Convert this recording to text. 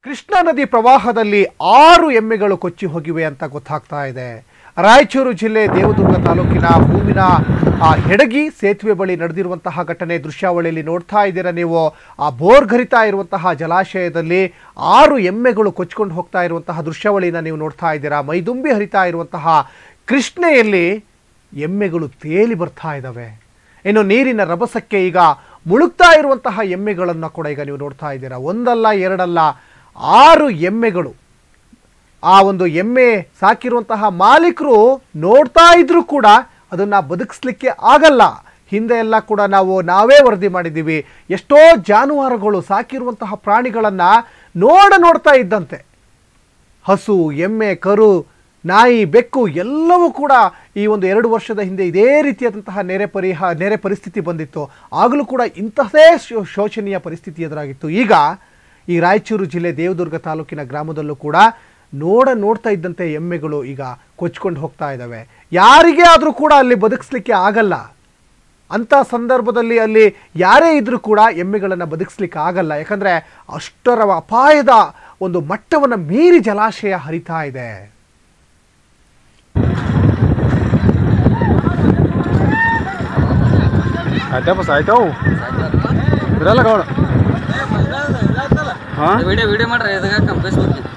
ಕೃಷ್ಣಾ ನದಿ ಪ್ರವಾಹದಲ್ಲಿ ಆರು ಎಮ್ಮೆಗಳು ಕೊಚ್ಚಿ ಹೋಗಿವೆ ಅಂತ ಗೊತ್ತಾಗ್ತಾ ಇದೆ ರಾಯಚೂರು ಜಿಲ್ಲೆ ದೇವದುರ್ಗ ತಾಲೂಕಿನ ಹೂವಿನ ಆ ಹೆಡಗಿ ಸೇತುವೆ ಬಳಿ ನಡೆದಿರುವಂತಹ ಘಟನೆ ದೃಶ್ಯಾವಳಿಯಲ್ಲಿ ನೋಡ್ತಾ ಇದ್ದೀರಾ ನೀವು ಆ ಬೋರ್ಗರಿತಾ ಇರುವಂತಹ ಜಲಾಶಯದಲ್ಲಿ ಆರು ಎಮ್ಮೆಗಳು ಕೊಚ್ಕೊಂಡು ಹೋಗ್ತಾ ಇರುವಂತಹ ದೃಶ್ಯಾವಳಿನ ನೀವು ನೋಡ್ತಾ ಇದ್ದೀರಾ ಮೈದುಂಬಿ ಹರಿತಾ ಇರುವಂತಹ ಕೃಷ್ಣೆಯಲ್ಲಿ ಎಮ್ಮೆಗಳು ತೇಲಿ ಬರ್ತಾ ಇದ್ದಾವೆ ಇನ್ನು ನೀರಿನ ರಭಸಕ್ಕೆ ಈಗ ಮುಳುಗ್ತಾ ಇರುವಂತಹ ಎಮ್ಮೆಗಳನ್ನು ಕೂಡ ಈಗ ನೀವು ನೋಡ್ತಾ ಇದ್ದೀರಾ ಒಂದಲ್ಲ ಎರಡಲ್ಲ ಆರು ಎಮ್ಮೆಗಳು ಆ ಒಂದು ಎಮ್ಮೆ ಸಾಕಿರುವಂತಹ ಮಾಲೀಕರು ನೋಡ್ತಾ ಇದ್ರು ಕೂಡ ಅದನ್ನ ಬದುಕಿಸ್ಲಿಕ್ಕೆ ಆಗಲ್ಲ ಹಿಂದೆ ಎಲ್ಲ ಕೂಡ ನಾವು ನಾವೇ ವರದಿ ಮಾಡಿದ್ದೀವಿ ಎಷ್ಟೋ ಜಾನುವಾರುಗಳು ಸಾಕಿರುವಂತಹ ಪ್ರಾಣಿಗಳನ್ನ ನೋಡ ನೋಡ್ತಾ ಇದ್ದಂತೆ ಹಸು ಎಮ್ಮೆ ಕರು ನಾಯಿ ಬೆಕ್ಕು ಎಲ್ಲವೂ ಕೂಡ ಈ ಒಂದು ಎರಡು ವರ್ಷದ ಹಿಂದೆ ಇದೇ ರೀತಿಯಾದಂತಹ ನೆರೆ ಪರಿಹ ನೆರೆ ಪರಿಸ್ಥಿತಿ ಬಂದಿತ್ತು ಆಗಲೂ ಕೂಡ ಇಂತಹದೇ ಶೋ- ಶೋಚನೀಯ ಪರಿಸ್ಥಿತಿ ಎದುರಾಗಿತ್ತು ಈಗ ಈ ರಾಯಚೂರು ಜಿಲ್ಲೆ ದೇವದುರ್ಗ ತಾಲೂಕಿನ ಗ್ರಾಮದಲ್ಲೂ ಕೂಡ ನೋಡ ನೋಡ್ತಾ ಇದ್ದಂತೆ ಎಮ್ಮೆಗಳು ಈಗ ಕೊಚ್ಕೊಂಡು ಹೋಗ್ತಾ ಇದ್ದಾವೆ ಯಾರಿಗೇ ಆದರೂ ಕೂಡ ಅಲ್ಲಿ ಬದುಕಿಸ್ಲಿಕ್ಕೆ ಆಗಲ್ಲ ಅಂತ ಸಂದರ್ಭದಲ್ಲಿ ಅಲ್ಲಿ ಯಾರೇ ಇದ್ರೂ ಕೂಡ ಎಮ್ಮೆಗಳನ್ನು ಬದುಕಿಸ್ಲಿಕ್ಕೆ ಆಗಲ್ಲ ಯಾಕಂದ್ರೆ ಅಷ್ಟರ ಅಪಾಯದ ಒಂದು ಮಟ್ಟವನ್ನು ಮೀರಿ ಜಲಾಶಯ ಹರಿತಾ ಇದೆ ಆಯ್ತಾ ಬಸ್ ಆಯ್ತಾವು ಇರಲ್ಲ ಗೌಡ ಹಾಂ ವಿಡಿಯೋ ವಿಡಿಯೋ ಮಾಡ್ರಿ ಇದಕ್ಕೆ ಫೇಸ್ಬುಕ್